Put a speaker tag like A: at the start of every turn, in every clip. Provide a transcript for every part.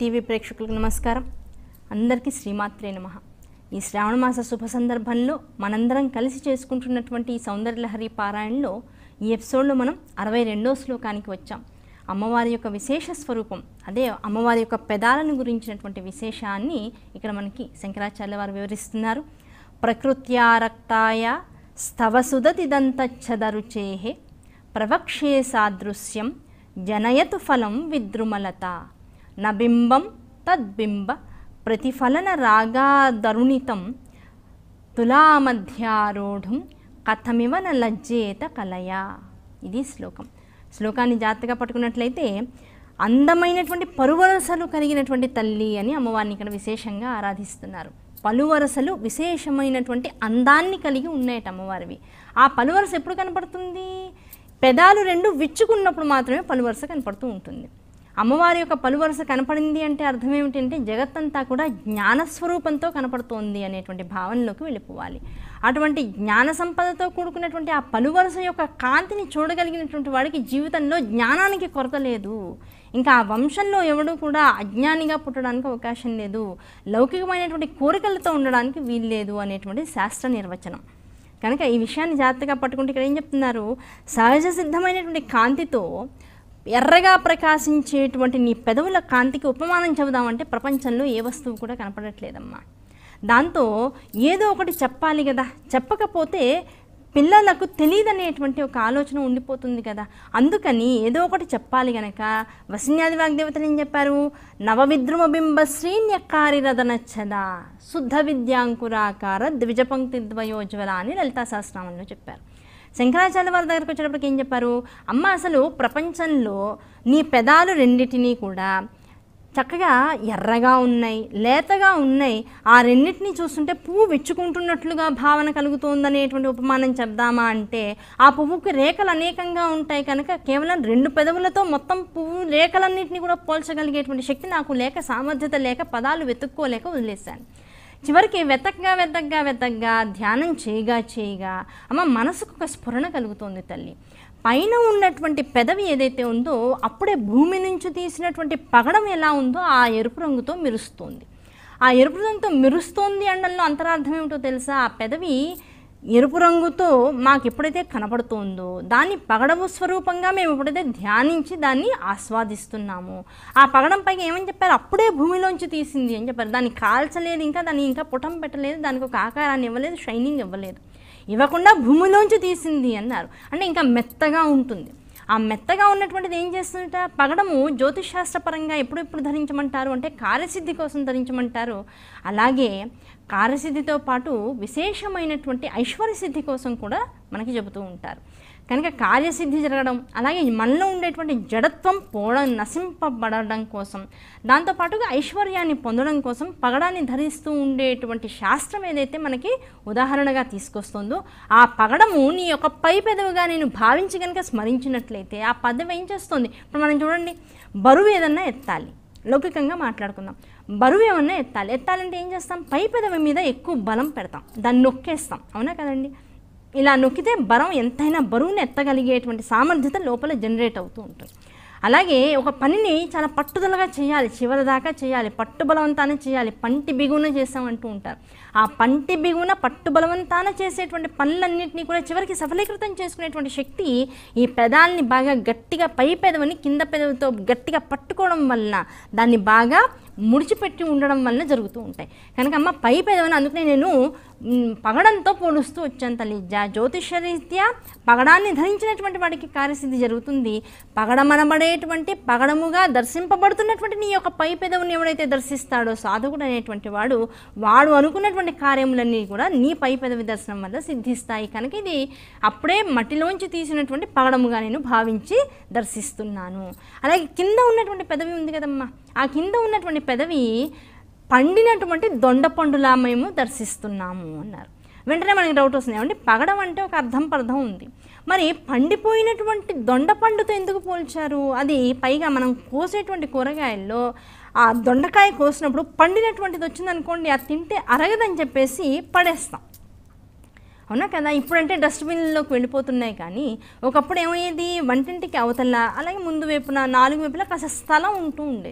A: TV ప్రేక్షకులకు నమస్కారం అందరికీ శ్రీమాత్రే నమ ఈ శ్రావణ మాస శుభ సందర్భంలో మనందరం కలిసి చేసుకుంటున్నటువంటి ఈ సౌందర్యలహరి పారాయణలో ఈ ఎపిసోడ్లో మనం అరవై రెండో శ్లోకానికి వచ్చాం అమ్మవారి యొక్క విశేష స్వరూపం అదే అమ్మవారి యొక్క పెదాలను గురించినటువంటి విశేషాన్ని ఇక్కడ మనకి శంకరాచార్య వారు వివరిస్తున్నారు ప్రకృత్యా రక్తాయ స్తవసుదతిదంతచ్చదరుచేహే ప్రవక్ష్యే సాదృశ్యం జనయతు ఫలం విద్రుమలత నబింబం తద్బింబ ప్రతిఫలన రాగాదరుణితం తులామధ్యారూఢం కథమివ న లజ్జేత కలయా ఇది శ్లోకం శ్లోకాన్ని జాగ్రత్తగా పట్టుకున్నట్లయితే అందమైనటువంటి పరువరసలు కలిగినటువంటి తల్లి అని అమ్మవారిని ఇక్కడ విశేషంగా ఆరాధిస్తున్నారు పలువరసలు విశేషమైనటువంటి అందాన్ని కలిగి ఉన్నాయట అమ్మవారివి ఆ పలువరస ఎప్పుడు కనపడుతుంది పెదాలు రెండు విచ్చుకున్నప్పుడు మాత్రమే పలువరస కనపడుతూ ఉంటుంది అమ్మవారి యొక్క పలువరస కనపడింది అంటే అర్థం ఏమిటంటే జగత్తంతా కూడా జ్ఞానస్వరూపంతో కనపడుతోంది అనేటువంటి భావనలోకి వెళ్ళిపోవాలి అటువంటి జ్ఞాన సంపదతో కూడుకున్నటువంటి ఆ పలువరస యొక్క కాంతిని చూడగలిగినటువంటి వాడికి జీవితంలో జ్ఞానానికి కొరత లేదు ఇంకా ఆ వంశంలో ఎవడు కూడా అజ్ఞానిగా పుట్టడానికి అవకాశం లేదు లౌకికమైనటువంటి కోరికలతో ఉండడానికి వీల్లేదు అనేటువంటి శాస్త్ర నిర్వచనం కనుక ఈ విషయాన్ని జాగ్రత్తగా పట్టుకుంటే ఇక్కడ ఏం చెప్తున్నారు సహజ సిద్ధమైనటువంటి కాంతితో ఎర్రగా ప్రకాశించేటువంటి నీ పెదవుల కాంతికి ఉపమానం చెబుదామంటే ప్రపంచంలో ఏ వస్తువు కూడా కనపడట్లేదమ్మా దాంతో ఏదో ఒకటి చెప్పాలి కదా చెప్పకపోతే పిల్లలకు తెలియదనేటువంటి ఒక ఆలోచన ఉండిపోతుంది కదా అందుకని ఏదో ఒకటి చెప్పాలి గనక వసిన్యాది వాగ్దేవతలు ఏం చెప్పారు నవవిద్రుమ బింబ శ్రీన్యకారి రదనచ్చద శుద్ధ విద్యాంకురాకార ద్విజపంక్తి ద్వయోజ్వల అని లలితా సహస్రనామంలో చెప్పారు శంకరాచార్య వారి దగ్గరకు వచ్చేటప్పటికి ఏం చెప్పారు అమ్మ అసలు ప్రపంచంలో నీ పెదాలు రెండిటినీ కూడా చక్కగా ఎర్రగా ఉన్నాయి లేతగా ఉన్నాయి ఆ రెండింటిని చూస్తుంటే పువ్వు విచ్చుకుంటున్నట్లుగా భావన కలుగుతోందనేటువంటి ఉపమానం చెప్దామా అంటే ఆ పువ్వుకి రేఖలు అనేకంగా ఉంటాయి కనుక కేవలం రెండు పెదవులతో మొత్తం పువ్వు రేఖలన్నింటినీ కూడా పోల్చగలిగేటువంటి శక్తి నాకు లేక సామర్థ్యత లేక పదాలు వెతుక్కోలేక వదిలేశాను చివరికి వెతకగా వెతకగా వెతకగా ధ్యానం చేయగా చేయగా అమ్మ మనసుకు ఒక స్ఫురణ కలుగుతోంది తల్లి పైన ఉన్నటువంటి పెదవి ఏదైతే ఉందో అప్పుడే భూమి నుంచి తీసినటువంటి పగడం ఎలా ఉందో ఆ ఎరుపు రంగుతో మెరుస్తోంది ఆ ఎరుపు రంగుతో మెరుస్తోంది అనడంలో అంతరార్థం ఏమిటో తెలుసా ఆ పెదవి ఎరుపు రంగుతో మాకు ఎప్పుడైతే కనపడుతోందో దాన్ని పగడము స్వరూపంగా మేము ఎప్పుడైతే ధ్యానించి దాన్ని ఆస్వాదిస్తున్నాము ఆ పగడం పైకి ఏమని చెప్పారు అప్పుడే భూమిలోంచి తీసింది అని చెప్పారు దాన్ని కాల్చలేదు ఇంకా దాన్ని ఇంకా పుటం పెట్టలేదు దానికి ఒక ఆకారాన్ని ఇవ్వలేదు షైనింగ్ ఇవ్వలేదు ఇవ్వకుండా భూమిలోంచి తీసింది అన్నారు అంటే ఇంకా మెత్తగా ఉంటుంది ఆ మెత్తగా ఉన్నటువంటిది ఏం చేస్తుంట పగడము జ్యోతిషాస్త్రపరంగా ఎప్పుడెప్పుడు ధరించమంటారు అంటే కార్యసిద్ధి కోసం ధరించమంటారు అలాగే కార్యసిద్ధితో పాటు విశేషమైనటువంటి ఐశ్వర్య సిద్ధి కోసం కూడా మనకి చెబుతూ ఉంటారు కనుక కార్యసిద్ధి జరగడం అలాగే మనలో ఉండేటువంటి జడత్వం పోవడం నశింపబడడం కోసం దాంతోపాటుగా ఐశ్వర్యాన్ని పొందడం కోసం పగడాన్ని ధరిస్తూ ఉండేటువంటి శాస్త్రం ఏదైతే మనకి ఉదాహరణగా తీసుకొస్తుందో ఆ పగడము నీ యొక్క పై పెదవిగా నేను భావించి కనుక స్మరించినట్లయితే ఆ పదవి ఏం చేస్తుంది ఇప్పుడు మనం చూడండి బరువు ఏదన్నా ఎత్తాలి లౌకికంగా మాట్లాడుకుందాం బరువు ఏమన్నా ఎత్తాలి ఎత్తాలంటే ఏం చేస్తాం పై పెదవి మీద ఎక్కువ బలం పెడతాం దాన్ని నొక్కేస్తాం అవునా కదండి ఇలా నొక్కితే బలం ఎంతైనా బరువుని ఎత్తగలిగేటువంటి సామర్థ్యత లోపల జనరేట్ అవుతూ ఉంటుంది అలాగే ఒక పనిని చాలా పట్టుదలగా చేయాలి చివరి దాకా చేయాలి పట్టుబలవంతానే చేయాలి పంటి బిగున చేస్తామంటూ ఉంటారు ఆ పంటి బిగున పట్టుబలవంతాన చేసేటువంటి పనులన్నింటినీ కూడా చివరికి సఫలీకృతం చేసుకునేటువంటి శక్తి ఈ పెదాల్ని బాగా గట్టిగా పై పెదవిని కింద పెదవితో గట్టిగా పట్టుకోవడం వలన దాన్ని బాగా ముడిచిపెట్టి ఉండడం వలన జరుగుతూ ఉంటాయి కనుక అమ్మ పై పెదవిని అందుకనే నేను మ్, పగడంతో పోలుస్తూ వచ్చాను తల్లి జా జ్యోతిషరీత్యా పగడాన్ని ధరించినటువంటి వాడికి కార్యసిద్ధి జరుగుతుంది పగడమనబడేటువంటి పగడముగా దర్శింపబడుతున్నటువంటి నీ యొక్క పై పెదవిని ఎవడైతే దర్శిస్తాడో సాధకుడు అనేటువంటి వాడు వాడు అనుకున్నటువంటి కార్యములన్నీ కూడా నీ పై పెదవి దర్శనం వల్ల సిద్ధిస్తాయి కనుక ఇది అప్పుడే మట్టిలోంచి తీసినటువంటి పగడముగా నేను భావించి దర్శిస్తున్నాను అలాగే కింద ఉన్నటువంటి పెదవి ఉంది కదమ్మా ఆ కింద ఉన్నటువంటి పెదవి పండినటువంటి దొండ పండులా మేము దర్శిస్తున్నాము అన్నారు వెంటనే మనకి డౌట్ వస్తుంది ఏమంటే పగడం అంటే ఒక అర్థం పర్థం ఉంది మరి పండిపోయినటువంటి దొండ పండుతో ఎందుకు పోల్చారు అది పైగా మనం కోసేటువంటి కూరగాయల్లో ఆ దొండకాయ కోసినప్పుడు పండినటువంటిది వచ్చిందనుకోండి అది తింటే అరగదని చెప్పేసి పడేస్తాం అవునా కదా ఇప్పుడంటే డస్ట్బిన్లోకి వెళ్ళిపోతున్నాయి కానీ ఒకప్పుడు ఏమయ్యేది వంటింటికి అవతల అలాగే ముందు వైపున నాలుగు వైపులా కాస్త స్థలం ఉంటూ ఉండేది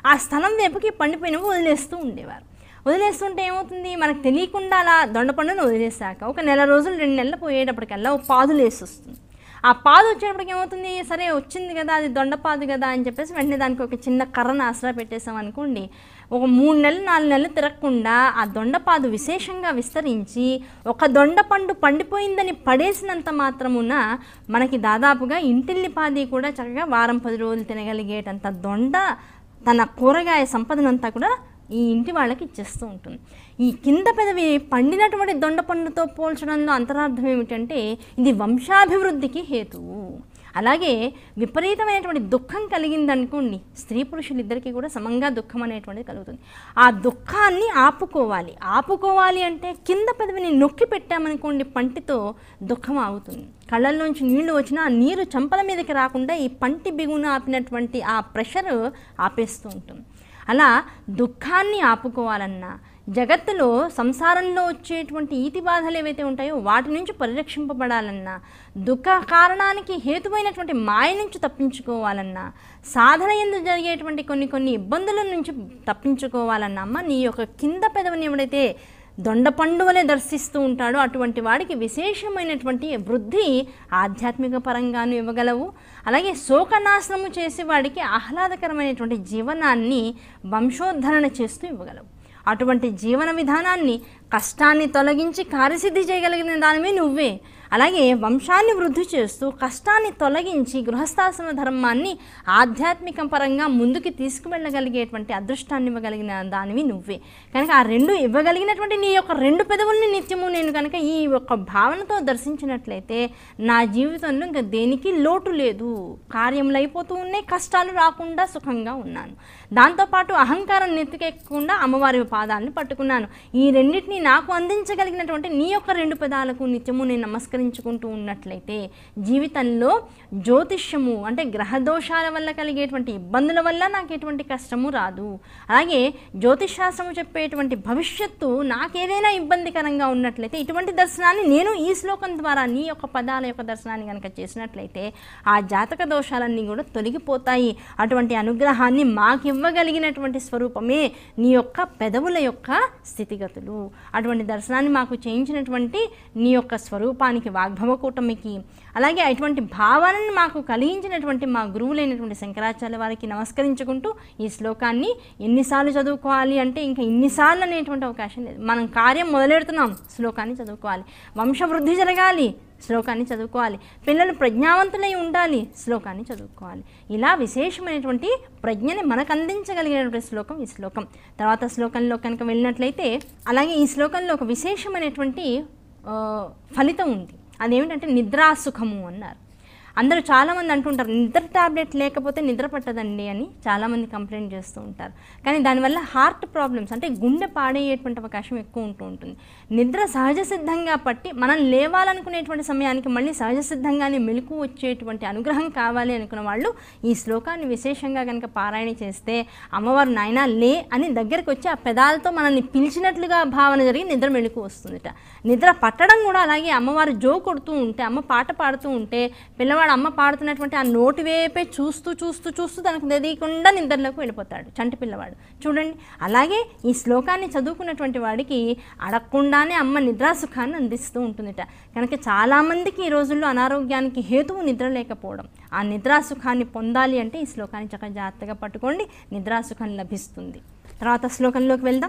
A: ఆ స్థలం వైపుకి పండిపోయినవి వదిలేస్తూ ఉండేవారు వదిలేస్తుంటే ఏమవుతుంది మనకు తెలియకుండా అలా దొండపండును వదిలేసాక ఒక నెల రోజులు రెండు నెలలు పోయేటప్పటికల్లా ఒక పాదులు వేసి వస్తుంది ఆ పాదు వచ్చేటప్పటికి ఏమవుతుంది సరే వచ్చింది కదా అది దొండపాదు కదా అని చెప్పేసి వెంటనే దానికి ఒక చిన్న కర్రను ఆసరా పెట్టేసాం అనుకోండి ఒక మూడు నెలలు నాలుగు నెలలు తిరగకుండా ఆ దొండపాదు విశేషంగా విస్తరించి ఒక దొండపండు పండిపోయిందని పడేసినంత మాత్రమున మనకి దాదాపుగా ఇంటిల్లిపాది కూడా చక్కగా వారం పది రోజులు తినగలిగేటంత దొండ తన కూరగాయ సంపదనంతా కూడా ఈ ఇంటి వాళ్ళకి ఇచ్చేస్తూ ఉంటుంది ఈ కింద పెదవి పండినటువంటి దొండ పండుతో పోల్చడంలో అంతరార్థం ఏమిటంటే ఇది వంశాభివృద్ధికి హేతువు అలాగే విపరీతమైనటువంటి దుఃఖం కలిగిందనుకోండి స్త్రీ పురుషులు ఇద్దరికీ కూడా సమంగా దుఃఖం అనేటువంటిది కలుగుతుంది ఆ దుఃఖాన్ని ఆపుకోవాలి ఆపుకోవాలి అంటే కింద పెదవిని నొక్కి పెట్టామనుకోండి పంటితో దుఃఖం ఆగుతుంది కళ్ళల్లోంచి నీళ్లు వచ్చినా ఆ నీరు చంపల మీదకి రాకుండా ఈ పంటి బిగున ఆపినటువంటి ఆ ప్రెషర్ ఆపేస్తూ ఉంటుంది అలా దుఃఖాన్ని ఆపుకోవాలన్నా జగత్తులో సంసారంలో వచ్చేటువంటి ఈతి బాధలు ఏవైతే ఉంటాయో వాటి నుంచి పరిరక్షింపబడాలన్నా దుఃఖ కారణానికి హేతువైనటువంటి మాయ నుంచి తప్పించుకోవాలన్నా సాధన ఎందు జరిగేటువంటి కొన్ని కొన్ని ఇబ్బందుల నుంచి తప్పించుకోవాలన్నా అమ్మ నీ యొక్క కింద పెదవిని ఎవడైతే దొండపండు వలె దర్శిస్తూ ఉంటాడో అటువంటి వాడికి విశేషమైనటువంటి వృద్ధి ఆధ్యాత్మిక పరంగాను ఇవ్వగలవు అలాగే శోకనాశనము చేసే వాడికి ఆహ్లాదకరమైనటువంటి జీవనాన్ని వంశోద్ధరణ చేస్తూ ఇవ్వగలవు అటువంటి జీవన విధానాన్ని కష్టాన్ని తొలగించి కార్యసిద్ధి చేయగలిగిన దానివి నువ్వే అలాగే వంశాన్ని వృద్ధి చేస్తూ కష్టాన్ని తొలగించి గృహస్థాశ్రమ ధర్మాన్ని ఆధ్యాత్మిక పరంగా ముందుకు తీసుకువెళ్ళగలిగేటువంటి అదృష్టాన్ని ఇవ్వగలిగిన దానివి నువ్వే కనుక ఆ రెండు ఇవ్వగలిగినటువంటి నీ యొక్క రెండు పెదవుల్ని నిత్యము నేను కనుక ఈ యొక్క భావనతో దర్శించినట్లయితే నా జీవితంలో ఇంకా దేనికి లోటు లేదు కార్యములు అయిపోతూ ఉన్నాయి కష్టాలు రాకుండా సుఖంగా ఉన్నాను దాంతోపాటు అహంకారం నెత్తికెక్కకుండా అమ్మవారి పాదాలను పట్టుకున్నాను ఈ రెండింటిని నాకు అందించగలిగినటువంటి నీ యొక్క రెండు పెదాలకు నిత్యము నేను నమస్కరించుకుంటూ ఉన్నట్లయితే జీవితంలో జ్యోతిష్యము అంటే గ్రహదోషాల వల్ల కలిగేటువంటి ఇబ్బందుల వల్ల నాకు ఎటువంటి కష్టము రాదు అలాగే జ్యోతిష్శాస్త్రము చెప్పేటువంటి భవిష్యత్తు నాకేదైనా ఇబ్బందికరంగా ఉన్నట్లయితే ఇటువంటి దర్శనాన్ని నేను ఈ శ్లోకం ద్వారా నీ యొక్క పదాల యొక్క దర్శనాన్ని కనుక చేసినట్లయితే ఆ జాతక దోషాలన్నీ కూడా తొలగిపోతాయి అటువంటి అనుగ్రహాన్ని మాకివ్వగలిగినటువంటి స్వరూపమే నీ యొక్క పెదవుల యొక్క స్థితిగతులు అటువంటి దర్శనాన్ని మాకు చేయించినటువంటి నీ యొక్క స్వరూపానికి వాగ్భవ కూటమికి అలాగే అటువంటి భావాలను మాకు కలిగించినటువంటి మా గురువులైనటువంటి శంకరాచార్య వారికి నమస్కరించుకుంటూ ఈ శ్లోకాన్ని ఎన్నిసార్లు చదువుకోవాలి అంటే ఇంకా ఇన్నిసార్లు అనేటువంటి అవకాశం లేదు మనం కార్యం మొదలెడుతున్నాం శ్లోకాన్ని చదువుకోవాలి వంశవృద్ధి జరగాలి శ్లోకాన్ని చదువుకోవాలి పిల్లలు ప్రజ్ఞావంతులై ఉండాలి శ్లోకాన్ని చదువుకోవాలి ఇలా విశేషమైనటువంటి ప్రజ్ఞని మనకు అందించగలిగినటువంటి శ్లోకం ఈ శ్లోకం తర్వాత శ్లోకంలో కనుక వెళ్ళినట్లయితే అలాగే ఈ శ్లోకంలో ఒక విశేషమైనటువంటి ఆ, ఫలితం ఉంది అదేమిటంటే నిద్రాసుఖము అన్నారు అందరూ చాలామంది అంటుంటారు నిద్ర టాబ్లెట్ లేకపోతే నిద్ర పట్టదండి అని చాలామంది కంప్లైంట్ చేస్తూ ఉంటారు కానీ దానివల్ల హార్ట్ ప్రాబ్లమ్స్ అంటే గుండె పాడయ్యేటువంటి అవకాశం ఎక్కువ ఉంటూ ఉంటుంది నిద్ర సహజ సిద్ధంగా పట్టి మనం లేవాలనుకునేటువంటి సమయానికి మళ్ళీ సహజ సిద్ధంగానే మెలకు వచ్చేటువంటి అనుగ్రహం కావాలి అనుకున్న వాళ్ళు ఈ శ్లోకాన్ని విశేషంగా కనుక పారాయణ చేస్తే అమ్మవారు నాయన లే అని దగ్గరికి వచ్చి ఆ పెదాలతో మనల్ని పిలిచినట్లుగా భావన జరిగి నిద్ర మెలకు వస్తుందిట నిద్ర పట్టడం కూడా అలాగే అమ్మవారు జో కొడుతూ ఉంటే అమ్మ పాట పాడుతూ ఉంటే పిల్లవాడు అమ్మ పాడుతున్నటువంటి ఆ నోటి వేపే చూస్తూ చూస్తూ చూస్తూ తనకు తెలియకుండా నిద్రలోకి వెళ్ళిపోతాడు చంటి పిల్లవాడు చూడండి అలాగే ఈ శ్లోకాన్ని చదువుకున్నటువంటి వాడికి అడగకుండానే అమ్మ నిద్రాసుఖాన్ని అందిస్తూ ఉంటుందిట కనుక చాలామందికి ఈ రోజుల్లో అనారోగ్యానికి హేతువు నిద్ర లేకపోవడం ఆ నిద్రాసుఖాన్ని పొందాలి అంటే ఈ శ్లోకాన్ని చక్కగా జాగ్రత్తగా పట్టుకోండి నిద్రాసుఖం లభిస్తుంది తర్వాత శ్లోకంలోకి వెళ్దాం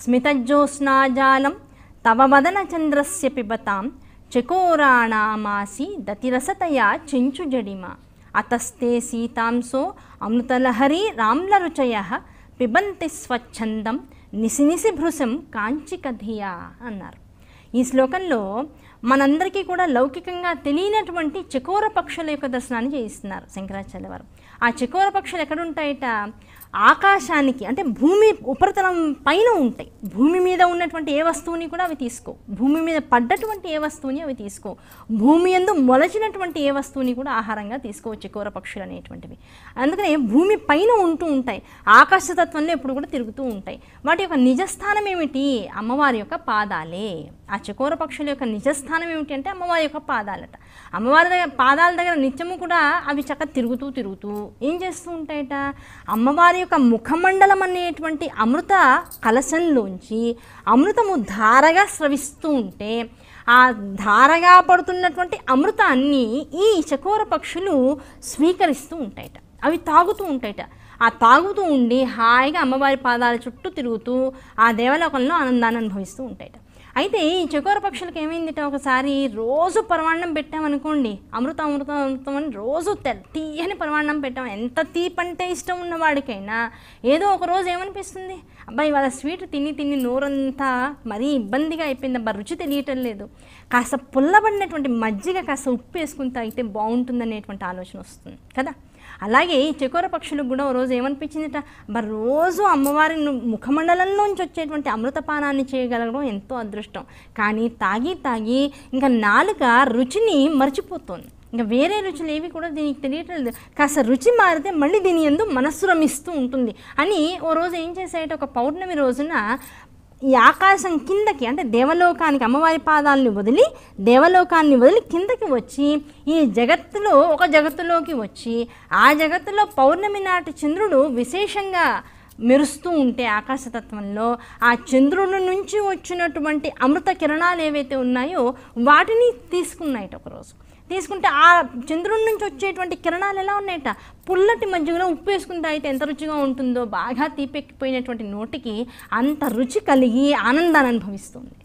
A: స్మితజ్యోత్స్నాజాలం తవ వదన చంద్రస్య పిబతాం చకోరాణామాసి దతిరసతయా చెంచు జడిమ అతస్తే సీతాంసో అమృతలహరి రామ్లరుచయ పిబంతి స్వచ్ఛందం నిసినిసి భృశం కాంచికధియా అన్నారు ఈ శ్లోకంలో మనందరికీ కూడా లౌకికంగా తెలియనటువంటి చకోర పక్షుల యొక్క దర్శనాన్ని చేయిస్తున్నారు శంకరాచార్య వారు ఆ చకోర పక్షులు ఎక్కడుంటాయట ఆకాశానికి అంటే భూమి ఉపరితలం పైన ఉంటాయి భూమి మీద ఉన్నటువంటి ఏ వస్తువుని కూడా అవి తీసుకో భూమి మీద పడ్డటువంటి ఏ వస్తువుని అవి తీసుకో భూమి ఎందు మొలచినటువంటి ఏ వస్తువుని కూడా ఆహారంగా తీసుకోవచ్చు చకోర పక్షులు అనేటువంటివి అందుకనే భూమి పైన ఉంటూ ఉంటాయి ఆకాశతత్వంలో ఎప్పుడు కూడా తిరుగుతూ ఉంటాయి వాటి యొక్క నిజస్థానం ఏమిటి అమ్మవారి యొక్క పాదాలే ఆ చకోర పక్షుల యొక్క నిజస్థానం ఏమిటి అంటే అమ్మవారి యొక్క పాదాలట అమ్మవారి దగ్గర పాదాల దగ్గర నిత్యము కూడా అవి చక్కగా తిరుగుతూ తిరుగుతూ ఏం చేస్తూ ఉంటాయట అమ్మవారి యొక్క ముఖమండలం అనేటువంటి అమృత కలశంలోంచి అమృతము ధారగా స్రవిస్తూ ఉంటే ఆ ధారగా పడుతున్నటువంటి అమృతాన్ని ఈ చకోర పక్షులు స్వీకరిస్తూ ఉంటాయట అవి తాగుతూ ఉంటాయట ఆ తాగుతూ ఉండి హాయిగా అమ్మవారి పాదాల చుట్టూ తిరుగుతూ ఆ దేవలోకంలో ఆనందాన్ని అనుభవిస్తూ ఉంటాయట అయితే ఈ చకోర పక్షులకు ఏమైందిట ఒకసారి రోజు పరమాన్నం పెట్టామనుకోండి అమృత అమృతం అమృతం అని రోజు తె తీయని పరమాన్నం పెట్టాం ఎంత తీపంటే ఇష్టం ఉన్న వాడికైనా ఏదో ఒక రోజు ఏమనిపిస్తుంది అబ్బాయి వాళ్ళ స్వీట్ తిని తిని నోరంతా మరీ ఇబ్బందిగా అయిపోయింది అబ్బా రుచి తెలియటం లేదు కాస్త పుల్లబడినటువంటి మజ్జిగ కాస్త ఉప్పు వేసుకుని తాగితే బాగుంటుందనేటువంటి ఆలోచన వస్తుంది కదా అలాగే ఈ చకోర పక్షులకు కూడా ఓ రోజు ఏమనిపించిందట మరి రోజు అమ్మవారి ను- ముఖమండలంలోంచి వచ్చేటువంటి అమృతపానాన్ని చేయగలగడం ఎంతో అదృష్టం కానీ తాగి తాగి ఇంకా నాలుక రుచిని మర్చిపోతుంది ఇంకా వేరే రుచులు ఏవి కూడా దీనికి తెలియటం లేదు కాస్త రుచి మారితే మళ్ళీ దీని ఎందు మనస్సు రమిస్తూ ఉంటుంది అని ఓ రోజు ఏం చేసేట ఒక పౌర్ణమి రోజున ఈ ఆకాశం కిందకి అంటే దేవలోకానికి అమ్మవారి పాదాలని వదిలి దేవలోకాన్ని వదిలి కిందకి వచ్చి ఈ జగత్తులో ఒక జగత్తులోకి వచ్చి ఆ జగత్తులో పౌర్ణమి నాటి చంద్రుడు విశేషంగా మెరుస్తూ ఉంటే ఆకాశతత్వంలో ఆ చంద్రుడి నుంచి వచ్చినటువంటి అమృత కిరణాలు ఏవైతే ఉన్నాయో వాటిని తీసుకున్నాయట ఒకరోజు తీసుకుంటే ఆ చంద్రుడి నుంచి వచ్చేటువంటి కిరణాలు ఎలా ఉన్నాయట పుల్లటి మజ్జిగలో ఉప్పు వేసుకుని తాగితే ఎంత రుచిగా ఉంటుందో బాగా తీపెక్కిపోయినటువంటి నోటికి అంత రుచి కలిగి ఆనందాన్ని అనుభవిస్తుంది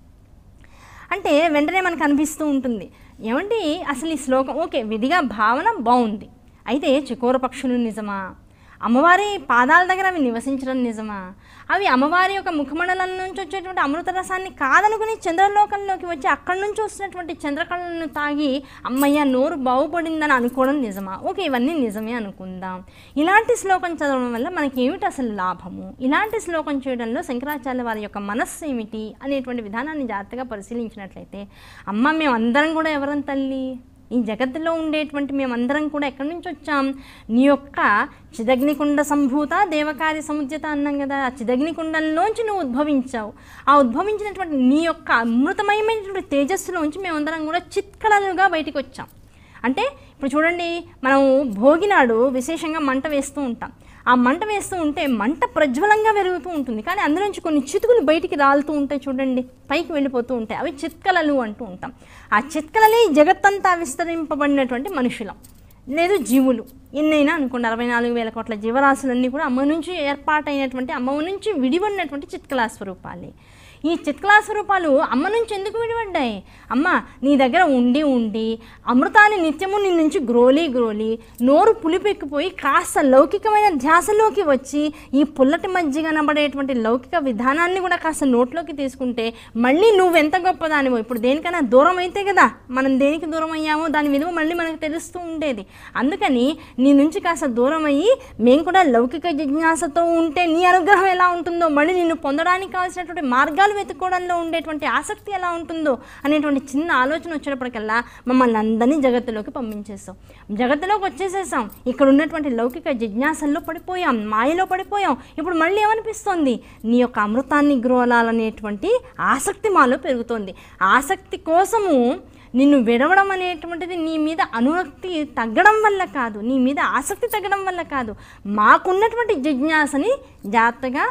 A: అంటే వెంటనే మనకు అనిపిస్తూ ఉంటుంది ఏమండి అసలు ఈ శ్లోకం ఓకే విధిగా భావన బాగుంది అయితే చకోర పక్షులు నిజమా అమ్మవారి పాదాల దగ్గర అవి నివసించడం నిజమా అవి అమ్మవారి యొక్క ముఖమండలం నుంచి వచ్చేటువంటి అమృత రసాన్ని కాదనుకుని చంద్రలోకంలోకి వచ్చి అక్కడి నుంచి వస్తున్నటువంటి చంద్రకళలను తాగి అమ్మయ్య నోరు బాగుపడిందని అనుకోవడం నిజమా ఓకే ఇవన్నీ నిజమే అనుకుందాం ఇలాంటి శ్లోకం చదవడం వల్ల మనకి ఏమిటి అసలు లాభము ఇలాంటి శ్లోకం చేయడంలో శంకరాచార్య వారి యొక్క మనస్సు ఏమిటి అనేటువంటి విధానాన్ని జాగ్రత్తగా పరిశీలించినట్లయితే అమ్మ మేము అందరం కూడా ఎవరం తల్లి ఈ జగత్తులో ఉండేటువంటి మేమందరం కూడా ఎక్కడి నుంచి వచ్చాం నీ యొక్క చిదగ్నికుండ సంభూత దేవకార్య సముద్యత అన్నాం కదా ఆ చిదగ్నికుండంలోంచి నువ్వు ఉద్భవించావు ఆ ఉద్భవించినటువంటి నీ యొక్క అమృతమయమైనటువంటి తేజస్సులోంచి మేమందరం కూడా చిత్కళలుగా బయటికి వచ్చాం అంటే ఇప్పుడు చూడండి మనం భోగినాడు విశేషంగా మంట వేస్తూ ఉంటాం ఆ మంట వేస్తూ ఉంటే మంట ప్రజ్వలంగా పెరుగుతూ ఉంటుంది కానీ అందులోంచి కొన్ని చితుకులు బయటికి రాలుతూ ఉంటాయి చూడండి పైకి వెళ్ళిపోతూ ఉంటాయి అవి చిత్కలలు అంటూ ఉంటాం ఆ చిత్కలలే ఈ జగత్తంతా విస్తరింపబడినటువంటి మనుషులం లేదు జీవులు ఎన్నైనా అనుకోండి అరవై నాలుగు వేల కోట్ల జీవరాశులన్నీ కూడా అమ్మ నుంచి ఏర్పాటైనటువంటి అమ్మ నుంచి విడిపడినటువంటి చిత్కలా స్వరూపాలే ఈ చిత్కలా స్వరూపాలు అమ్మ నుంచి ఎందుకు విడిపడ్డాయి అమ్మ నీ దగ్గర ఉండి ఉండి అమృతాన్ని నిత్యము నీ నుంచి గ్రోలి గ్రోలి నోరు పులిపెక్కిపోయి కాస్త లౌకికమైన ధ్యాసలోకి వచ్చి ఈ పుల్లటి మజ్జిగ అనబడేటువంటి లౌకిక విధానాన్ని కూడా కాస్త నోట్లోకి తీసుకుంటే మళ్ళీ నువ్వెంత గొప్పదానివో ఇప్పుడు దేనికైనా దూరం అయితే కదా మనం దేనికి దూరం అయ్యామో దాని విలువ మళ్ళీ మనకు తెలుస్తూ ఉండేది అందుకని నీ నుంచి కాస్త దూరం అయ్యి మేము కూడా లౌకిక జిజ్ఞాసతో ఉంటే నీ అనుగ్రహం ఎలా ఉంటుందో మళ్ళీ నిన్ను పొందడానికి కావాల్సినటువంటి మార్గాలు వెతుక్కోవడంలో ఉండేటువంటి ఆసక్తి ఎలా ఉంటుందో అనేటువంటి చిన్న ఆలోచన వచ్చేటప్పటికల్లా మమ్మల్ని అందరినీ జగత్తులోకి పంపించేస్తాం జగత్తులోకి వచ్చేసేసాం ఇక్కడ ఉన్నటువంటి లౌకిక జిజ్ఞాసల్లో పడిపోయాం మాయలో పడిపోయాం ఇప్పుడు మళ్ళీ ఏమనిపిస్తోంది నీ యొక్క అమృతాన్ని గ్రోలాలనేటువంటి ఆసక్తి మాలో పెరుగుతోంది ఆసక్తి కోసము నిన్ను విడవడం అనేటువంటిది నీ మీద అనురక్తి తగ్గడం వల్ల కాదు నీ మీద ఆసక్తి తగ్గడం వల్ల కాదు మాకున్నటువంటి జిజ్ఞాసని జాగ్రత్తగా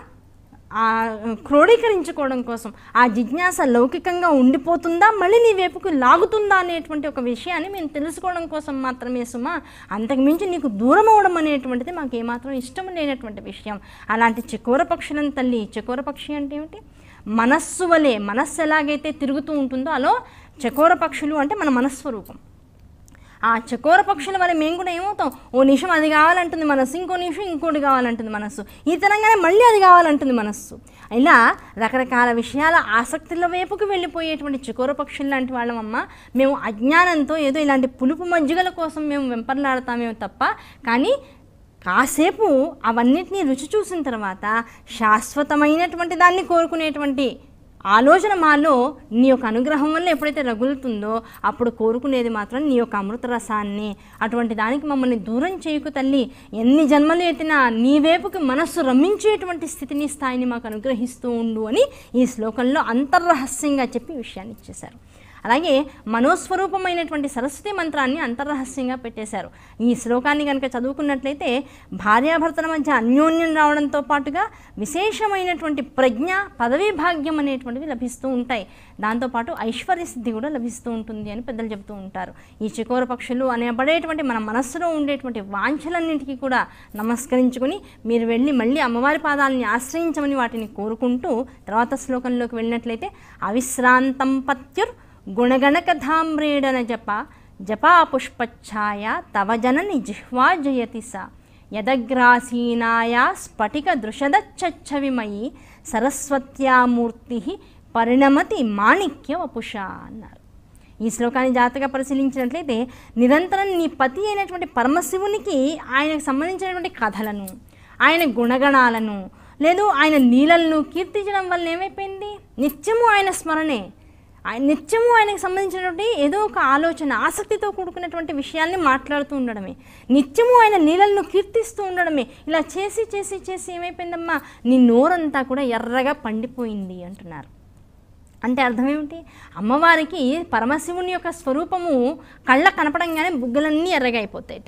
A: ఆ క్రోడీకరించుకోవడం కోసం ఆ జిజ్ఞాస లౌకికంగా ఉండిపోతుందా మళ్ళీ నీ వైపుకు లాగుతుందా అనేటువంటి ఒక విషయాన్ని మేము తెలుసుకోవడం కోసం మాత్రమే సుమా అంతకుమించి నీకు దూరం అవడం అనేటువంటిది మాకు ఏమాత్రం ఇష్టం లేనటువంటి విషయం అలాంటి చకోర పక్షులను తల్లి చకోర పక్షి అంటే ఏమిటి మనస్సు వలె మనస్సు ఎలాగైతే తిరుగుతూ ఉంటుందో అలో చకోర పక్షులు అంటే మన మనస్వరూపం ఆ చకోర పక్షుల వల్ల మేము కూడా ఏమవుతాం ఓ నిమిషం అది కావాలంటుంది మనస్సు ఇంకో నిమిషం ఇంకోటి కావాలంటుంది మనస్సు ఈ తరంగానే మళ్ళీ అది కావాలంటుంది మనస్సు ఇలా రకరకాల విషయాల ఆసక్తుల వైపుకు వెళ్ళిపోయేటువంటి చకోర పక్షులు లాంటి వాళ్ళమమ్మ మేము అజ్ఞానంతో ఏదో ఇలాంటి పులుపు మజ్జిగల కోసం మేము వెంపర్లాడతామేమో తప్ప కానీ కాసేపు అవన్నిటినీ రుచి చూసిన తర్వాత శాశ్వతమైనటువంటి దాన్ని కోరుకునేటువంటి ఆలోచన మాలో నీ యొక్క అనుగ్రహం వల్ల ఎప్పుడైతే రగులుతుందో అప్పుడు కోరుకునేది మాత్రం నీ యొక్క అమృత రసాన్ని అటువంటి దానికి మమ్మల్ని దూరం చేయకు తల్లి ఎన్ని జన్మలు ఎత్తినా నీ వైపుకి మనస్సు రమ్మించేటువంటి స్థితిని స్థాయిని మాకు అనుగ్రహిస్తూ ఉండు అని ఈ శ్లోకంలో అంతర్రహస్యంగా చెప్పి విషయాన్ని ఇచ్చేశారు అలాగే మనోస్వరూపమైనటువంటి సరస్వతి మంత్రాన్ని అంతర్రహస్యంగా పెట్టేశారు ఈ శ్లోకాన్ని కనుక చదువుకున్నట్లయితే భార్యాభర్తల మధ్య అన్యోన్యం రావడంతో పాటుగా విశేషమైనటువంటి ప్రజ్ఞ పదవీ భాగ్యం అనేటువంటివి లభిస్తూ ఉంటాయి దాంతోపాటు ఐశ్వర్య సిద్ధి కూడా లభిస్తూ ఉంటుంది అని పెద్దలు చెబుతూ ఉంటారు ఈ చికోర పక్షులు అనబడేటువంటి మన మనస్సులో ఉండేటువంటి వాంఛలన్నింటికి కూడా నమస్కరించుకుని మీరు వెళ్ళి మళ్ళీ అమ్మవారి పాదాలని ఆశ్రయించమని వాటిని కోరుకుంటూ తర్వాత శ్లోకంలోకి వెళ్ళినట్లయితే అవిశ్రాంతం పత్యుర్ గుణగణకథామ్రేడన జప జపా పుష్పఛాయ తవ జనని జిహ్వా జయతి స యదగ్రాసీనాయ స్ఫటిక దృషదచ్చవిమయి సరస్వత్యామూర్తి పరిణమతి మాణిక్య వపుష అన్నారు ఈ శ్లోకాన్ని జాగ్రత్తగా పరిశీలించినట్లయితే నిరంతరం నీ పతి అయినటువంటి పరమశివునికి ఆయనకు సంబంధించినటువంటి కథలను ఆయన గుణగణాలను లేదు ఆయన నీళ్ళలను కీర్తించడం వల్ల ఏమైపోయింది నిత్యము ఆయన స్మరణే ఆయన నిత్యము ఆయనకు సంబంధించినటువంటి ఏదో ఒక ఆలోచన ఆసక్తితో కూడుకున్నటువంటి విషయాల్ని మాట్లాడుతూ ఉండడమే నిత్యము ఆయన నీళ్ళను కీర్తిస్తూ ఉండడమే ఇలా చేసి చేసి చేసి ఏమైపోయిందమ్మా నీ నోరంతా కూడా ఎర్రగా పండిపోయింది అంటున్నారు అంటే అర్థం ఏమిటి అమ్మవారికి పరమశివుని యొక్క స్వరూపము కళ్ళ కనపడంగానే బుగ్గలన్నీ ఎర్రగా అయిపోతాయట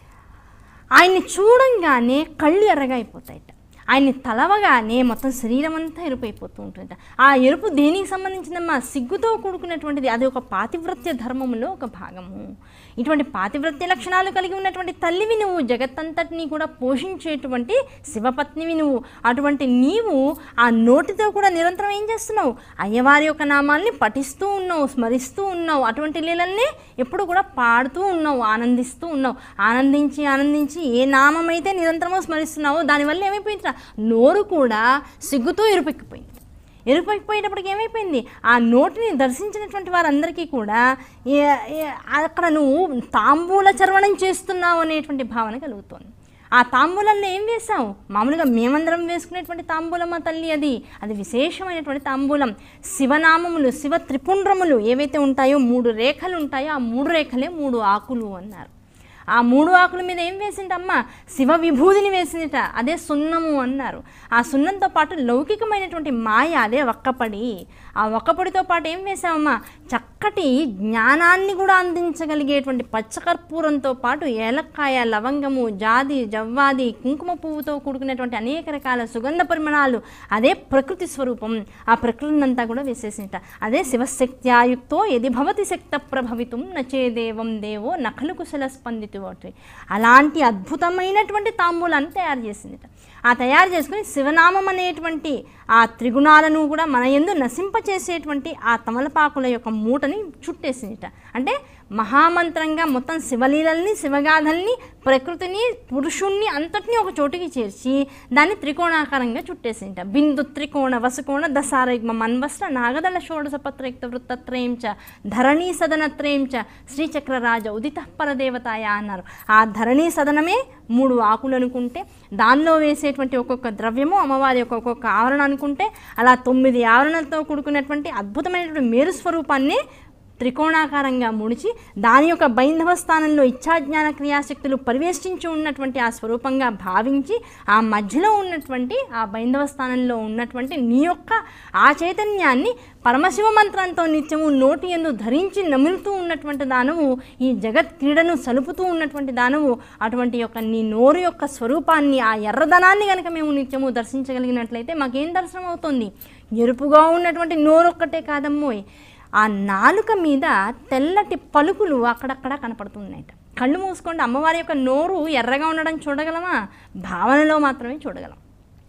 A: ఆయన్ని చూడంగానే కళ్ళు ఎర్రగా అయిపోతాయట ఆయన్ని తలవగానే మొత్తం శరీరం అంతా ఎరుపైపోతూ ఉంటుందట ఆ ఎరుపు దేనికి సంబంధించిందమ్మా సిగ్గుతో కూడుకున్నటువంటిది అది ఒక పాతివ్రత్య ధర్మములో ఒక భాగము ఇటువంటి పాతివ్రత్య లక్షణాలు కలిగి ఉన్నటువంటి తల్లివి నువ్వు జగత్తంతటిని కూడా పోషించేటువంటి శివపత్నివి నువ్వు అటువంటి నీవు ఆ నోటితో కూడా నిరంతరం ఏం చేస్తున్నావు అయ్యవారి యొక్క నామాల్ని పఠిస్తూ ఉన్నావు స్మరిస్తూ ఉన్నావు అటువంటి లీలల్ని ఎప్పుడు కూడా పాడుతూ ఉన్నావు ఆనందిస్తూ ఉన్నావు ఆనందించి ఆనందించి ఏ నామం అయితే నిరంతరమో స్మరిస్తున్నావో దానివల్ల ఏమైపోయింది నోరు కూడా సిగ్గుతో ఎరుపెక్కిపోయింది ఎరుపెక్కిపోయేటప్పటికి ఏమైపోయింది ఆ నోటిని దర్శించినటువంటి వారందరికీ కూడా ఏ- ఏ- అక్కడ నువ్వు తాంబూల చర్వణం చేస్తున్నావు అనేటువంటి భావన కలుగుతోంది ఆ తాంబూలంలో ఏం వేసావు మామూలుగా మేమందరం వేసుకునేటువంటి తాంబూలం మా తల్లి అది అది విశేషమైనటువంటి తాంబూలం శివనామములు శివ త్రిపుండ్రములు ఏవైతే ఉంటాయో మూడు రేఖలు ఉంటాయో ఆ మూడు రేఖలే మూడు ఆకులు అన్నారు ఆ మూడు ఆకుల మీద ఏం వేసిందమ్మ శివ విభూదిని వేసిందిట అదే సున్నము అన్నారు ఆ సున్నంతో పాటు లౌకికమైనటువంటి మాయ అదే ఒక్కపడి ఆ ఒక్కపొడితో పాటు ఏం వేసామమ్మా చక్కటి జ్ఞానాన్ని కూడా అందించగలిగేటువంటి పచ్చకర్పూరంతో పాటు ఏలక్కాయ లవంగము జాది జవ్వాది కుంకుమ పువ్వుతో కూడుకున్నటువంటి అనేక రకాల సుగంధ పరిమళాలు అదే ప్రకృతి స్వరూపం ఆ ప్రకృతిని అంతా కూడా వేసేసింట అదే శివశక్త్యాయుక్తో ఎది భవతి శక్త ప్రభవితం నచేదేవం దేవో నఖలు కుశల స్పందితు ఒకటి అలాంటి అద్భుతమైనటువంటి తాంబూలాన్ని తయారు చేసిందిట ఆ తయారు చేసుకుని శివనామం అనేటువంటి ఆ త్రిగుణాలను కూడా మన ఎందు నశింపచేసేటువంటి ఆ తమలపాకుల యొక్క మూటని చుట్టేసిందిట అంటే మహామంత్రంగా మొత్తం శివలీలల్ని శివగాథల్ని ప్రకృతిని పురుషుణ్ణి అంతటినీ ఒక చోటికి చేర్చి దాన్ని త్రికోణాకారంగా చుట్టేసింట బిందు త్రికోణ వసుకోణ దశారయుగ్మ మన్వస్త్ర నాగదళ షోడశ పత్రయుక్త వృత్తత్రయం చ ధరణీ సదనత్రయం చ శ్రీచక్రరాజ ఉదిత పరదేవతాయ అన్నారు ఆ ధరణీ సదనమే మూడు ఆకులు అనుకుంటే దానిలో వేసేటువంటి ఒక్కొక్క ద్రవ్యము అమ్మవారి యొక్క ఒక్కొక్క ఆవరణ అనుకుంటే అలా తొమ్మిది ఆవరణలతో కూడుకున్నటువంటి అద్భుతమైనటువంటి మేరు స్వరూపాన్ని త్రికోణాకారంగా ముడిచి దాని యొక్క బైంధవ స్థానంలో ఇచ్ఛాజ్ఞాన క్రియాశక్తులు పరివేష్టించి ఉన్నటువంటి ఆ స్వరూపంగా భావించి ఆ మధ్యలో ఉన్నటువంటి ఆ బైంధవ స్థానంలో ఉన్నటువంటి నీ యొక్క ఆ చైతన్యాన్ని పరమశివ మంత్రంతో నిత్యము నోటి ఎందు ధరించి నములుతూ ఉన్నటువంటి దానవు ఈ జగత్ క్రీడను సలుపుతూ ఉన్నటువంటి దానవు అటువంటి యొక్క నీ నోరు యొక్క స్వరూపాన్ని ఆ ఎర్రదనాన్ని కనుక మేము నిత్యము దర్శించగలిగినట్లయితే మాకేం దర్శనం అవుతుంది ఎరుపుగా ఉన్నటువంటి నోరు ఒక్కటే కాదమ్మోయ్ ఆ నాలుక మీద తెల్లటి పలుకులు అక్కడక్కడ కనపడుతున్నాయట కళ్ళు మూసుకోండి అమ్మవారి యొక్క నోరు ఎర్రగా ఉండడం చూడగలమా భావనలో మాత్రమే చూడగలం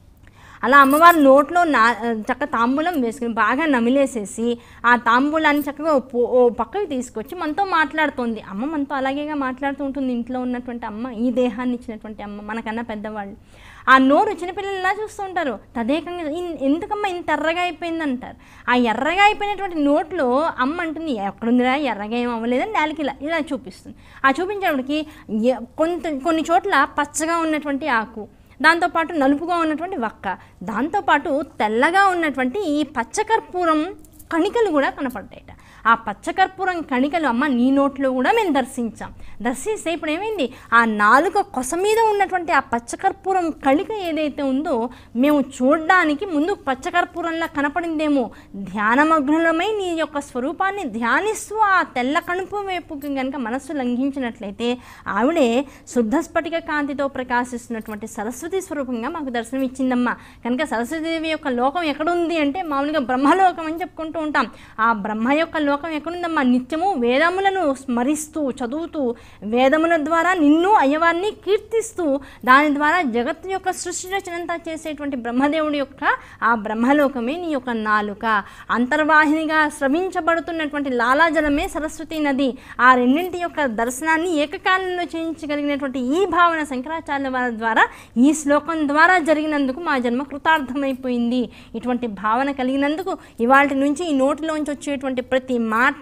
A: అలా అమ్మవారి నోట్లో నా చక్క తాంబూలం వేసుకుని బాగా నమిలేసేసి ఆ తాంబూలాన్ని చక్కగా ఓ పో- ఓ పక్కకి తీసుకొచ్చి మనతో మాట్లాడుతుంది అమ్మ మనతో అలాగేగా మాట్లాడుతూ ఉంటుంది ఇంట్లో ఉన్నటువంటి అమ్మ ఈ దేహాన్ని ఇచ్చినటువంటి అమ్మ మనకన్నా పెద్దవాళ్ళు ఆ నోరు చిన్నపిల్లలు ఎలా చూస్తూ ఉంటారు తదేకంగా "ఇన్- ఎందుకమ్మా ఇంత ఎర్రగా అయిపోయింది అంటారు ఆ ఎర్రగా అయిపోయినటువంటి నోట్లో అమ్మ అంటుంది ఎక్కడుందిరా ఎర్రగా ఏం అవ్వలేదని నేలకి ఇలా ఇలా చూపిస్తుంది ఆ చూపించేటప్పటికి ఎ- కొంత కొన్ని చోట్ల పచ్చగా ఉన్నటువంటి ఆకు దాంతోపాటు నలుపుగా ఉన్నటువంటి వక్క దాంతోపాటు తెల్లగా ఉన్నటువంటి ఈ పచ్చకర్పూరం కణికలు కూడా కనపడ్డాయట ఆ పచ్చకర్పూరం కణికలు అమ్మ నీ నోట్లో కూడా మేము దర్శించాం దర్శిస్తే ఇప్పుడు ఏమైంది ఆ నాలుక కొస మీద ఉన్నటువంటి ఆ పచ్చకర్పూరం కణిక ఏదైతే ఉందో మేము చూడడానికి ముందు పచ్చకర్పూరంలా కనపడిందేమో ధ్యానమగ్నులమై నీ యొక్క స్వరూపాన్ని ధ్యానిస్తూ ఆ తెల్ల కణుపు వైపుకి కనుక మనస్సు లంఘించినట్లయితే ఆవిడే శుద్ధ స్ఫటిక కాంతితో ప్రకాశిస్తున్నటువంటి సరస్వతి స్వరూపంగా మాకు దర్శనం ఇచ్చిందమ్మా కనుక సరస్వతీదేవి యొక్క లోకం ఎక్కడుంది అంటే మామూలుగా బ్రహ్మలోకం అని చెప్పుకుంటూ ఉంటాం ఆ బ్రహ్మ యొక్క లోకం ఎక్కడుందమ్మా నిత్యము వేదములను స్మరిస్తూ చదువుతూ వేదముల ద్వారా నిన్ను అయ్యవారిని కీర్తిస్తూ దాని ద్వారా జగత్తు యొక్క సృష్టి రచనంతా చేసేటువంటి బ్రహ్మదేవుడి యొక్క ఆ బ్రహ్మలోకమే నీ యొక్క నాలుక అంతర్వాహినిగా స్రవించబడుతున్నటువంటి లాలాజలమే సరస్వతి నది ఆ రెండింటి యొక్క దర్శనాన్ని ఏకకాలంలో చేయించగలిగినటువంటి ఈ భావన శంకరాచార్య వారి ద్వారా ఈ శ్లోకం ద్వారా జరిగినందుకు మా జన్మ కృతార్థమైపోయింది ఇటువంటి భావన కలిగినందుకు ఇవాళ నుంచి ఈ నోటిలోంచి వచ్చేటువంటి ప్రతి మాట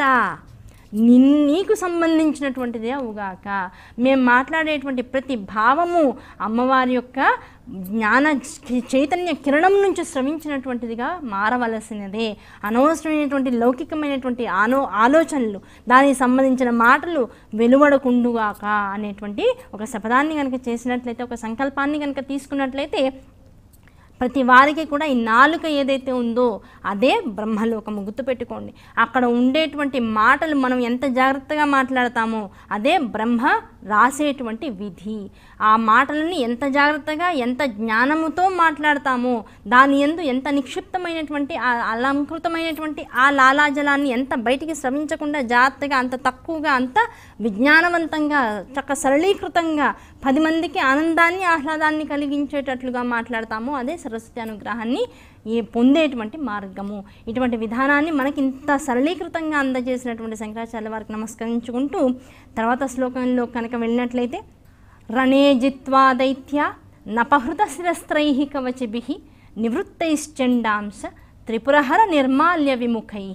A: నిన్ నీకు సంబంధించినటువంటిదే అవుగాక మేము మాట్లాడేటువంటి ప్రతి భావము అమ్మవారి యొక్క జ్ఞాన చైతన్య కిరణం నుంచి స్రవించినటువంటిదిగా మారవలసినదే అనవసరమైనటువంటి లౌకికమైనటువంటి ఆలో ఆలోచనలు దానికి సంబంధించిన మాటలు వెలువడకుండుగాక అనేటువంటి ఒక శపథాన్ని కనుక చేసినట్లయితే ఒక సంకల్పాన్ని కనుక తీసుకున్నట్లయితే ప్రతి వారికి కూడా ఈ నాలుక ఏదైతే ఉందో అదే బ్రహ్మలోకము గుర్తుపెట్టుకోండి అక్కడ ఉండేటువంటి మాటలు మనం ఎంత జాగ్రత్తగా మాట్లాడతామో అదే బ్రహ్మ రాసేటువంటి విధి ఆ మాటలని ఎంత జాగ్రత్తగా ఎంత జ్ఞానముతో మాట్లాడతామో దాని ఎందు ఎంత నిక్షిప్తమైనటువంటి ఆ అలంకృతమైనటువంటి ఆ లాలాజలాన్ని ఎంత బయటికి స్రవించకుండా జాగ్రత్తగా అంత తక్కువగా అంత విజ్ఞానవంతంగా చక్క సరళీకృతంగా పది మందికి ఆనందాన్ని ఆహ్లాదాన్ని కలిగించేటట్లుగా మాట్లాడతామో అదే సరస్వతి అనుగ్రహాన్ని ఈ పొందేటువంటి మార్గము ఇటువంటి విధానాన్ని మనకి ఇంత సరళీకృతంగా అందజేసినటువంటి శంకరాచార్య వారికి నమస్కరించుకుంటూ తర్వాత శ్లోకంలో కనుక వెళ్ళినట్లయితే రణే జిత్వా దైత్య నపహృత శిరస్త్రై కవచిభి నివృత్తైశ్చండాంశ త్రిపురహర నిర్మాల్య విముఖై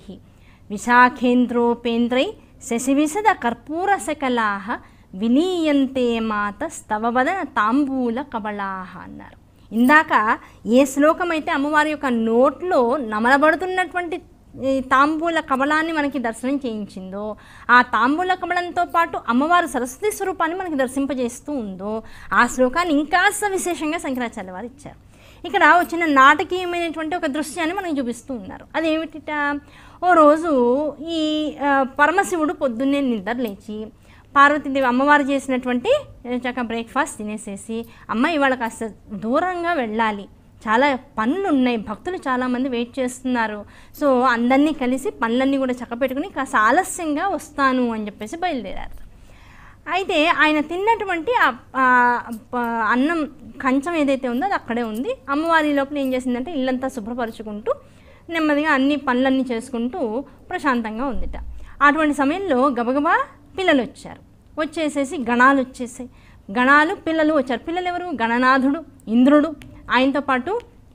A: విశాఖేంద్రోపేంద్రై శశివిశద కర్పూర సకలాహ విలీయంతే మాత స్తవవదన తాంబూల కబళాహ అన్నారు ఇందాక ఏ శ్లోకం అయితే అమ్మవారి యొక్క నోట్లో నమలబడుతున్నటువంటి ఈ తాంబూల కమలాన్ని మనకి దర్శనం చేయించిందో ఆ తాంబూల కమలంతో పాటు అమ్మవారు సరస్వతి స్వరూపాన్ని మనకి దర్శింపజేస్తూ ఉందో ఆ శ్లోకాన్ని ఇంకాస్త విశేషంగా శంకరాచార్య వారు ఇచ్చారు ఇక్కడ వచ్చిన నాటకీయమైనటువంటి ఒక దృశ్యాన్ని మనకి చూపిస్తూ ఉన్నారు అదేమిటిట ఓ రోజు ఈ ఆ, పరమశివుడు పొద్దున్నే నిద్ర లేచి పార్వతీదేవి అమ్మవారు చేసినటువంటి చక్క బ్రేక్ఫాస్ట్ తినేసేసి అమ్మ ఇవాళ కాస్త దూరంగా వెళ్ళాలి చాలా పనులు ఉన్నాయి భక్తులు చాలామంది వెయిట్ చేస్తున్నారు సో అందరినీ కలిసి పనులన్నీ కూడా చక్కపెట్టుకుని కాస్త ఆలస్యంగా వస్తాను అని చెప్పేసి బయలుదేరారు అయితే ఆయన తిన్నటువంటి ఆ ఆ ప- అన్నం కంచం ఏదైతే ఉందో అది అక్కడే ఉంది అమ్మవారి లోపల ఏం చేసిందంటే ఇల్లంతా శుభ్రపరుచుకుంటూ నెమ్మదిగా అన్ని పనులన్నీ చేసుకుంటూ ప్రశాంతంగా ఉందిట అటువంటి సమయంలో గబగబా పిల్లలు వచ్చారు వచ్చేసేసి గణాలు వచ్చేసాయి గణాలు పిల్లలు వచ్చారు పిల్లలు ఎవరు గణనాథుడు ఇంద్రుడు ఆయనతో పాటు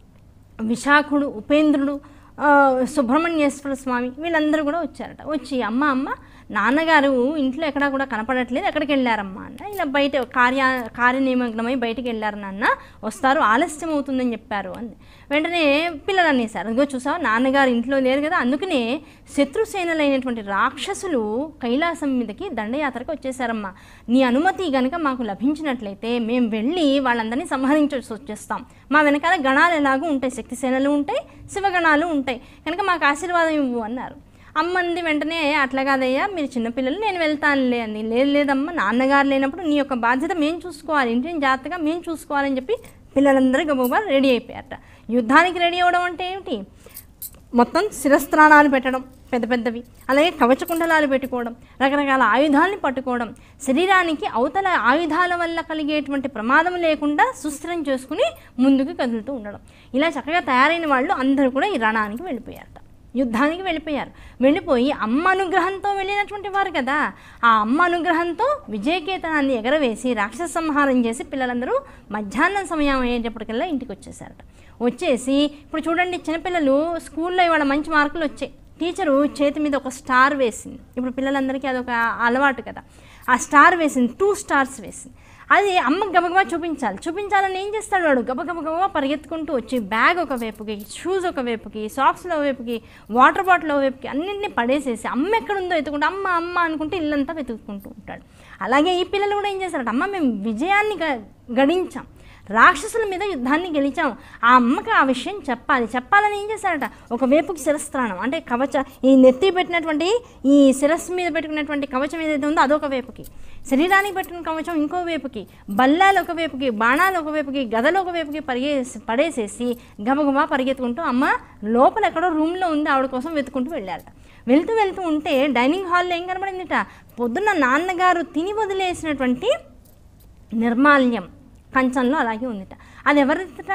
A: విశాఖుడు ఉపేంద్రుడు ఆ, సుబ్రహ్మణ్యేశ్వర స్వామి వీళ్ళందరూ కూడా వచ్చారట వచ్చి అమ్మ అమ్మ నాన్నగారు ఇంట్లో ఎక్కడా కూడా కనపడట్లేదు ఎక్కడికి వెళ్ళారమ్మా అన్న ఇలా బయట కార్య కార్యనిమగ్నమై బయటికి వెళ్ళారు నాన్న వస్తారు ఆలస్యం అవుతుందని చెప్పారు అంది వెంటనే పిల్లలు అనేసారు అదిగో చూసావు నాన్నగారు ఇంట్లో లేరు కదా అందుకనే శత్రుసేనలైనటువంటి రాక్షసులు కైలాసం మీదకి దండయాత్రకు వచ్చేసారమ్మా నీ అనుమతి గనుక మాకు లభించినట్లయితే మేము వెళ్ళి వాళ్ళందరినీ సంహరించాల్సి వచ్చేస్తాం మా వెనకాల గణాలు ఎలాగూ ఉంటాయి శక్తి సేనలు ఉంటాయి శివగణాలు ఉంటాయి కనుక మాకు ఆశీర్వాదం ఇవ్వు అన్నారు అమ్మంది వెంటనే అట్లా కాదయ్యా మీరు చిన్నపిల్లలు నేను వెళ్తానులే అంది లేదు లేదమ్మా నాన్నగారు లేనప్పుడు నీ యొక్క బాధ్యత మేము చూసుకోవాలి ఇంటిని జాగ్రత్తగా మేము చూసుకోవాలని చెప్పి పిల్లలందరూ గబగబా రెడీ అయిపోయారట యుద్ధానికి రెడీ అవ్వడం అంటే ఏమిటి మొత్తం శిరస్త్రాణాలు పెట్టడం పెద్ద పెద్దవి అలాగే కవచకుండలాలు పెట్టుకోవడం రకరకాల ఆయుధాలని పట్టుకోవడం శరీరానికి అవతల ఆయుధాల వల్ల కలిగేటువంటి ప్రమాదం లేకుండా సుస్థిరం చేసుకుని ముందుకు కదులుతూ ఉండడం ఇలా చక్కగా తయారైన వాళ్ళు అందరూ కూడా ఈ రణానికి వెళ్ళిపోయారట యుద్ధానికి వెళ్ళిపోయారు వెళ్ళిపోయి అమ్మ అనుగ్రహంతో వెళ్ళినటువంటి వారు కదా ఆ అమ్మ అనుగ్రహంతో విజయకేతనాన్ని ఎగరవేసి రాక్షస సంహారం చేసి పిల్లలందరూ మధ్యాహ్నం సమయం అయ్యేటప్పటికల్లా ఇంటికి వచ్చేసారట వచ్చేసి ఇప్పుడు చూడండి చిన్నపిల్లలు స్కూల్లో ఇవాళ మంచి మార్కులు వచ్చాయి టీచరు చేతి మీద ఒక స్టార్ వేసింది ఇప్పుడు పిల్లలందరికీ అదొక అలవాటు కదా ఆ స్టార్ వేసింది టూ స్టార్స్ వేసింది అది అమ్మకి గబగబా చూపించాలి చూపించాలని ఏం చేస్తాడు వాడు గబగబగబా పరిగెత్తుకుంటూ వచ్చి బ్యాగ్ ఒక వైపుకి షూస్ ఒక వైపుకి సాక్స్లో వైపుకి వాటర్ బాటిల్ ఒక వైపుకి అన్నింటినీ పడేసేసి అమ్మ ఎక్కడుందో వెతుకుంటూ అమ్మ అమ్మ అనుకుంటే ఇల్లంతా వెతుక్కుంటూ ఉంటాడు అలాగే ఈ పిల్లలు కూడా ఏం చేస్తారంటే అమ్మ మేము విజయాన్ని గ గడించాం రాక్షసుల మీద యుద్ధాన్ని గెలిచాం ఆ అమ్మకి ఆ విషయం చెప్పాలి చెప్పాలని ఏం చేశారట ఒక వేపుకి శిరస్త్రాణం అంటే కవచ ఈ నెత్తి పెట్టినటువంటి ఈ శిరస్సు మీద పెట్టుకున్నటువంటి కవచం ఏదైతే ఉందో అదొక వేపుకి శరీరానికి పెట్టిన కవచం ఇంకో వేపుకి బల్లాలు ఒక వేపుకి బాణాలు ఒక వేపుకి గదలు ఒక వేపుకి పరిగేసి పడేసేసి గబగబా పరిగెత్తుకుంటూ అమ్మ లోపల ఎక్కడో రూమ్లో ఉంది ఆవిడ కోసం వెతుకుంటూ వెళ్ళారట వెళ్తూ వెళ్తూ ఉంటే డైనింగ్ హాల్లో ఏం కనబడిందిట పొద్దున్న నాన్నగారు తిని వదిలేసినటువంటి నిర్మాల్యం కంచంలో అలాగే ఉందిట అది ఎవరిట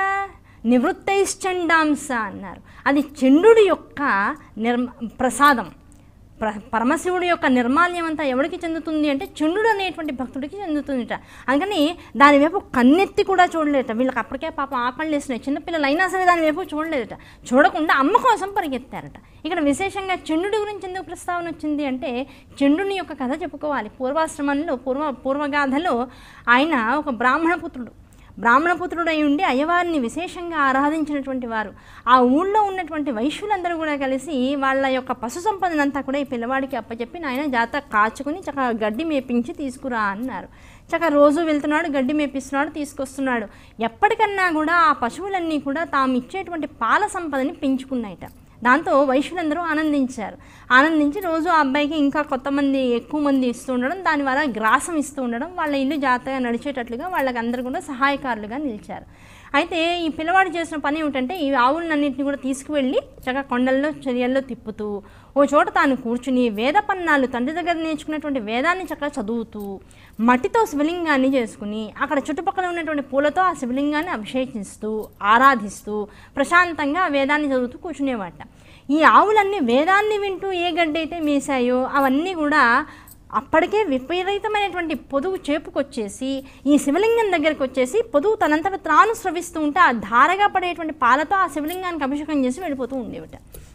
A: నివృత్తైశ్చండాంస అన్నారు అది చంద్రుడి యొక్క నిర్మ ప్రసాదం ప్ర పరమశివుడి యొక్క నిర్మాల్యం అంతా ఎవరికి చెందుతుంది అంటే చంద్రుడు అనేటువంటి భక్తుడికి చెందుతుందిట అందుకని దాని వైపు కన్నెత్తి కూడా చూడలేట వీళ్ళకి అప్పటికే పాపం ఆకళ్ళు వేసినాయి చిన్నపిల్లలు అయినా సరే దాని వైపు చూడలేదట చూడకుండా అమ్మ కోసం పరిగెత్తారట ఇక్కడ విశేషంగా చంద్రుడి గురించి ఎందుకు ప్రస్తావన వచ్చింది అంటే చంద్రుని యొక్క కథ చెప్పుకోవాలి పూర్వాశ్రమంలో పూర్వ పూర్వగాథలో ఆయన ఒక బ్రాహ్మణ పుత్రుడు బ్రాహ్మణపుత్రుడై ఉండి అయ్యవారిని విశేషంగా ఆరాధించినటువంటి వారు ఆ ఊళ్ళో ఉన్నటువంటి వైశ్యులందరూ కూడా కలిసి వాళ్ళ యొక్క పశు సంపదనంతా కూడా ఈ పిల్లవాడికి అప్పచెప్పి నాయన జాత కాచుకుని చక్కగా గడ్డి మేపించి తీసుకురా అన్నారు చక్కగా రోజు వెళ్తున్నాడు గడ్డి మేపిస్తున్నాడు తీసుకొస్తున్నాడు ఎప్పటికన్నా కూడా ఆ పశువులన్నీ కూడా తాము ఇచ్చేటువంటి పాల సంపదని పెంచుకున్నాయట దాంతో వైశ్యులందరూ ఆనందించారు ఆనందించి రోజు ఆ అబ్బాయికి ఇంకా కొత్త మంది ఎక్కువ మంది ఇస్తూ ఉండడం దాని వల్ల గ్రాసం ఇస్తూ ఉండడం వాళ్ళ ఇల్లు జాగ్రత్తగా నడిచేటట్లుగా వాళ్ళకి అందరూ కూడా సహాయకారులుగా నిలిచారు అయితే ఈ పిల్లవాడు చేసిన పని ఏమిటంటే ఈ ఆవులన్నింటినీ కూడా తీసుకువెళ్ళి చక్కగా కొండల్లో చర్యల్లో తిప్పుతూ ఓ చోట తాను కూర్చుని వేద పన్నాలు తండ్రి దగ్గర నేర్చుకున్నటువంటి వేదాన్ని చక్కగా చదువుతూ మట్టితో శివలింగాన్ని చేసుకుని అక్కడ చుట్టుపక్కల ఉన్నటువంటి పూలతో ఆ శివలింగాన్ని అభిషేకిస్తూ ఆరాధిస్తూ ప్రశాంతంగా ఆ వేదాన్ని చదువుతూ కూర్చునేవాట ఈ ఆవులన్నీ వేదాన్ని వింటూ ఏ గడ్డి అయితే మేసాయో అవన్నీ కూడా అప్పటికే విపరీతమైనటువంటి పొదువు చేపుకొచ్చేసి ఈ శివలింగం దగ్గరికి వచ్చేసి పొదువు తనంతట త్రాను స్రవిస్తూ ఉంటే ఆ ధారగా పడేటువంటి పాలతో ఆ శివలింగానికి అభిషేకం చేసి వెళ్ళిపోతూ ఉండేవిట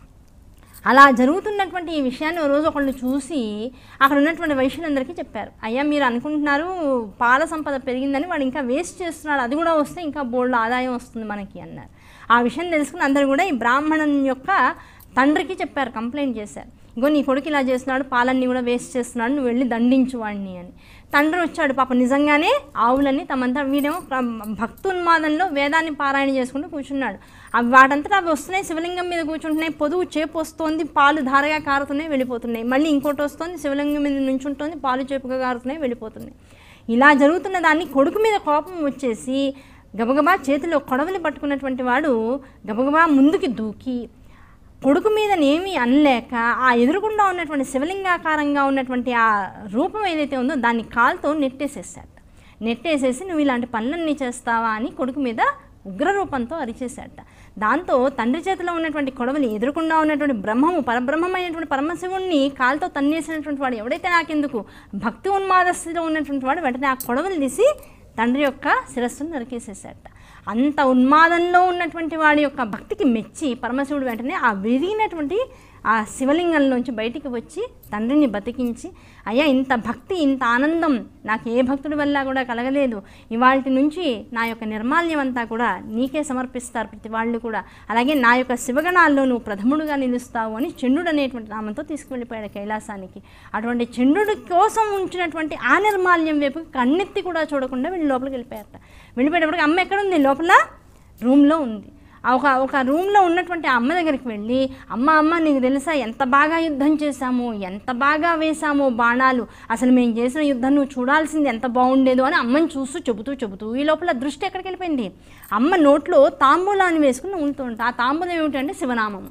A: అలా జరుగుతున్నటువంటి ఈ విషయాన్ని ఓ రోజు ఒకళ్ళు చూసి అక్కడ ఉన్నటువంటి వైశ్యులందరికీ చెప్పారు అయ్యా మీరు అనుకుంటున్నారు పాల సంపద పెరిగిందని వాడు ఇంకా వేస్ట్ చేస్తున్నాడు అది కూడా వస్తే ఇంకా బోల్డ్ ఆదాయం వస్తుంది మనకి అన్నారు ఆ విషయం తెలుసుకుని అందరూ కూడా ఈ బ్రాహ్మణం యొక్క తండ్రికి చెప్పారు కంప్లైంట్ చేశారు ఇంకో నీ కొడుకు ఇలా చేస్తున్నాడు పాలన్నీ కూడా వేస్ట్ చేస్తున్నాడు నువ్వు వెళ్ళి దండించు వాడిని అని తండ్రి వచ్చాడు పాప నిజంగానే ఆవులన్నీ తమంతా వీడేమో ప్ర- భక్తున్మాదంలో వేదాన్ని పారాయణ చేసుకుంటూ కూర్చున్నాడు అవి వాటంతటా అవి వస్తున్నాయి శివలింగం మీద కూర్చుంటున్నాయి పొదువు చేపు వస్తోంది పాలు ధారగా కారుతున్నాయి వెళ్ళిపోతున్నాయి మళ్ళీ ఇంకోటి వస్తుంది శివలింగం మీద నుంచుంటోంది పాలు చేపుగా కారుతున్నాయి వెళ్ళిపోతున్నాయి ఇలా జరుగుతున్న దాన్ని కొడుకు మీద కోపం వచ్చేసి గబగబా చేతిలో కొడవలి పట్టుకున్నటువంటి వాడు గబగబా ముందుకి దూకి కొడుకు మీద ఏమీ అనలేక ఆ ఎదురుగుండా ఉన్నటువంటి శివలింగాకారంగా ఉన్నటువంటి ఆ రూపం ఏదైతే ఉందో దాన్ని కాలుతో నెట్టేసేసాడు నెట్టేసేసి నువ్వు ఇలాంటి పనులన్నీ చేస్తావా అని కొడుకు మీద ఉగ్రరూపంతో అరిచేశాడట దాంతో తండ్రి చేతిలో ఉన్నటువంటి కొడవలి ఎదురుకుండా ఉన్నటువంటి బ్రహ్మము పరబ్రహ్మమైనటువంటి పరమశివుణ్ణి కాలుతో తన్నేసినటువంటి వాడు ఎవడైతే నాకెందుకు భక్తి ఉన్మాదస్థితిలో ఉన్నటువంటి వాడు వెంటనే ఆ కొడవలి తీసి తండ్రి యొక్క శిరస్సును నరికేసేసాడట అంత ఉన్మాదంలో ఉన్నటువంటి వాడి యొక్క భక్తికి మెచ్చి పరమశివుడు వెంటనే ఆ విరిగినటువంటి ఆ శివలింగంలోంచి బయటికి వచ్చి తండ్రిని బతికించి అయ్యా ఇంత భక్తి ఇంత ఆనందం నాకు ఏ భక్తుడి వల్ల కూడా కలగలేదు ఇవాళ నుంచి నా యొక్క నిర్మాల్యం అంతా కూడా నీకే సమర్పిస్తారు ప్రతి వాళ్ళు కూడా అలాగే నా యొక్క శివగణాల్లో నువ్వు ప్రథముడుగా నిలుస్తావు అని చంద్రుడు అనేటువంటి నామంతో తీసుకువెళ్ళిపోయాడు కైలాసానికి అటువంటి చంద్రుడి కోసం ఉంచినటువంటి ఆ నిర్మాల్యం వైపు కన్నెత్తి కూడా చూడకుండా వీళ్ళు లోపలికి వెళ్ళిపోయారట వెళ్ళిపోయేటప్పటికి అమ్మ ఎక్కడుంది లోపల రూమ్లో ఉంది ఆ ఒక ఒక రూమ్లో ఉన్నటువంటి ఆ అమ్మ దగ్గరికి వెళ్ళి అమ్మ అమ్మ నీకు తెలుసా ఎంత బాగా యుద్ధం చేశాము ఎంత బాగా వేశామో బాణాలు అసలు మేము చేసిన యుద్ధం నువ్వు చూడాల్సింది ఎంత బాగుండేదో అని అమ్మని చూస్తూ చెబుతూ చెబుతూ ఈ లోపల దృష్టి ఎక్కడికి వెళ్ళిపోయింది అమ్మ నోట్లో తాంబూలాన్ని వేసుకుని నములుతూ ఉంటా ఆ తాంబూలం ఏమిటంటే శివనామం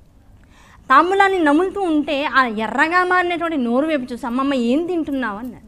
A: తాంబూలాన్ని నములుతూ ఉంటే ఆ ఎర్రగా మారినటువంటి నోరు వైపు చూసి అమ్మమ్మ ఏం తింటున్నావు అన్నాడు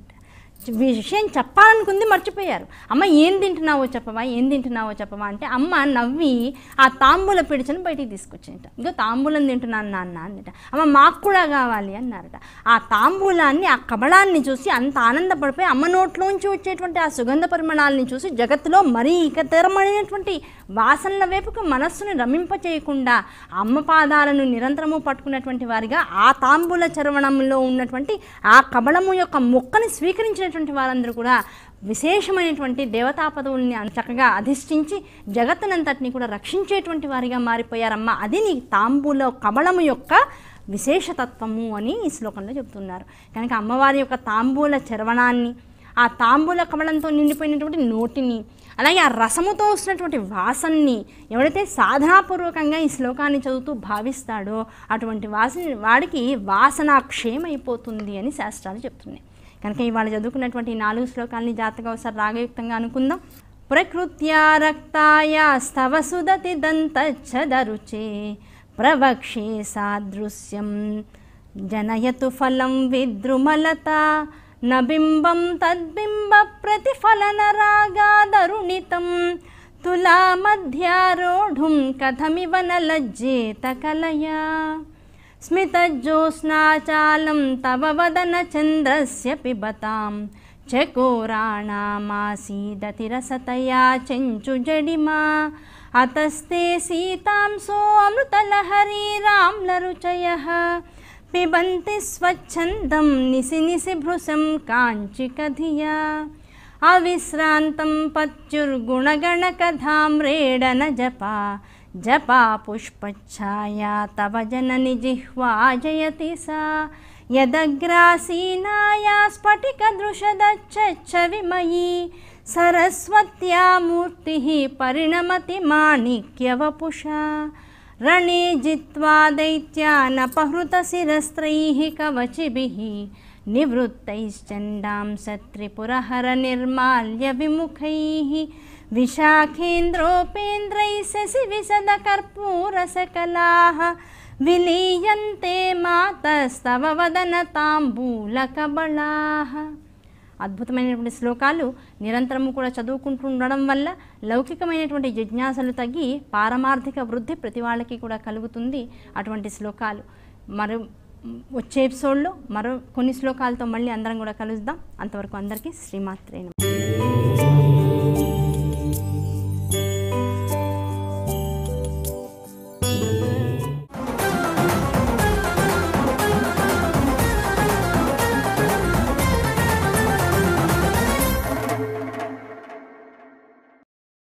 A: విషయం చెప్పాలనుకుంది మర్చిపోయారు అమ్మ ఏం తింటున్నావో చెప్పవా ఏం తింటున్నావో చెప్పవా అంటే అమ్మ నవ్వి ఆ తాంబూల పిడిచని బయటికి తీసుకొచ్చింట ఇంకో తాంబూలం తింటున్నాను నాన్న అందట అమ్మ మాకు కూడా కావాలి అన్నారట ఆ తాంబూలాన్ని ఆ కబళాన్ని చూసి అంత ఆనందపడిపోయి అమ్మ నోట్లోంచి వచ్చేటువంటి ఆ సుగంధ పరిమళాలని చూసి జగత్తులో మరీ ఇక తెరమడినటువంటి వాసనల వైపుకు మనస్సును రమింప చేయకుండా అమ్మ పాదాలను నిరంతరము పట్టుకున్నటువంటి వారిగా ఆ తాంబూల చరవణంలో ఉన్నటువంటి ఆ కబళము యొక్క మొక్కని స్వీకరించినటువంటి కలిగినటువంటి వారందరూ కూడా విశేషమైనటువంటి దేవతా పదవుల్ని అన్- చక్కగా అధిష్ఠించి జగత్తునంతటిని కూడా రక్షించేటువంటి వారిగా మారిపోయారమ్మ అది నీ తాంబూల కమలము యొక్క విశేషతత్వము అని ఈ శ్లోకంలో చెప్తున్నారు కనుక అమ్మవారి యొక్క తాంబూల చర్వణాన్ని ఆ తాంబూల కమలంతో నిండిపోయినటువంటి నోటిని అలాగే ఆ రసముతో వస్తున్నటువంటి వాసనని ఎవడైతే సాధనాపూర్వకంగా ఈ శ్లోకాన్ని చదువుతూ భావిస్తాడో అటువంటి వాసన వాడికి వాసన క్షేమైపోతుంది అని శాస్త్రాలు చెప్తున్నాయి కనుక ఇవాళ చదువుకున్నటువంటి ఈ నాలుగు శ్లోకాలని జాతగా ఒకసారి రాగయుక్తంగా అనుకుందాం ప్రకృత్యా రక్తాయ స్తవ సుదతి దంతచ్చదరుచే ప్రవక్షే సాదృశ్యం జనయతు ఫలం విద్రుమలత న బింబం తద్బింబ ప్రతిఫలన రాగాదరుణితం తులా మధ్యారోఢుం కథమివ న లజ్జేత కలయా స్మితజ్యోత్స్నాచాలం తవ వదన చంద్రస్య పిబతాం చకోరాణామాసీదతిరసతయా చెంచుజడిమా అతస్తే సీతాంసో అమృతలహరీరామ్లరుచయः పిబంతి స్వచ్ఛందం నిసి నిసి భృశం కాంచికధియా అవిశ్రాంతం పత్యుర్గుణగణకథామ్రేడన జపా జపా పుష్పఛాయా తవ జనని జిహ్వా జయతి సా యదగ్రాసీనాయా స్ఫటికదృశదచ్చ విమయీ సరస్వత్యా మూర్తి పరిణమతి మాణిక్యవపుషా రణే జిత్వా దైత్యానపహృతశిరస్త్రైः కవచిभिः నివృత్తైశ్చండాం సత్రిపురహర నిర్మాల్య విముఖైः విశాఖేంద్రోపేంద్రైः శశి విశద కర్పూరసకలాः విలీయంతే మాతస్తవ వదన తాంబూలకబళాः అద్భుతమైనటువంటి శ్లోకాలు నిరంతరము కూడా చదువుకుంటూ ఉండడం వల్ల లౌకికమైనటువంటి జిజ్ఞాసలు తగ్గి పారమార్థిక వృద్ధి ప్రతి వాళ్ళకి కూడా కలుగుతుంది అటువంటి శ్లోకాలు మరో వచ్చే ఎపిసోడ్లో మరో కొన్ని శ్లోకాలతో మళ్ళీ అందరం కూడా కలుద్దాం అంతవరకు అందరికీ శ్రీమాత్రే నమః.